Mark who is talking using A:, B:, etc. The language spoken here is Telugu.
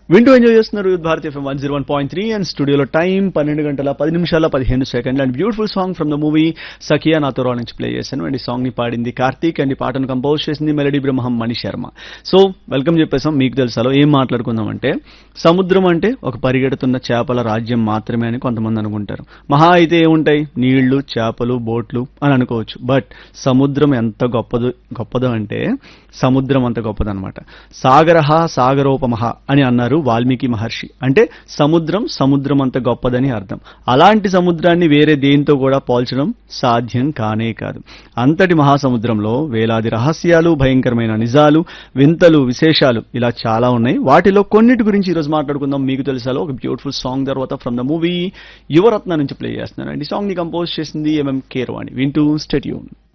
A: వింటూ ఎంజాయ్ చేస్తున్నారు youth Bharat FM one zero one point three and స్టూడియోలో టైం పన్నెండు గంటల పది నిమిషాల పదిహేను సెకండ్లు and beautiful song from the movie Sakhiya Natho రా నుంచి ప్లే చేశాను అండ్ ఈ సాంగ్ ని పాడింది కార్తీక్ అండ్ ఈ పాటను కంపోజ్ చేసింది melody Brahmam Mani Sharma so welcome చెప్పేసాం మీకు తెలుసాలో ఏం మాట్లాడుకుందాం అంటే సముద్రం అంటే ఒక పరిగెడుతున్న చేపల రాజ్యం మాత్రమే అని కొంతమంది అనుకుంటారు మహా అయితే ఏముంటాయి నీళ్లు చేపలు బోట్లు అని అనుకోవచ్చు బట్ సముద్రం ఎంత గొప్పదో గొప్పదో అంటే సముద్రం అంత గొప్పదన్నమాట సాగరహ సాగరోపమహ అని అన్నారు వాల్మీకి మహర్షి అంటే సముద్రం సముద్రం అంత గొప్పదని అర్థం అలాంటి సముద్రాన్ని వేరే దేంతో కూడా పోల్చడం సాధ్యం కానే కాదు అంతటి మహాసముద్రంలో వేలాది రహస్యాలు భయంకరమైన నిజాలు వింతలు విశేషాలు ఇలా చాలా ఉన్నాయి వాటిలో కొన్నిటి గురించి ఈరోజు మాట్లాడుకుందాం మీకు తెలుసాలో ఒక బ్యూటిఫుల్ సాంగ్ తర్వాత ఫ్రమ్ ద మూవీ యువరత్న నుంచి ప్లే చేస్తున్నాను అండ్ ఈ సాంగ్ ని కంపోజ్ చేసింది ఎంఎం కేరవాణి వింటూ స్టెట్యూన్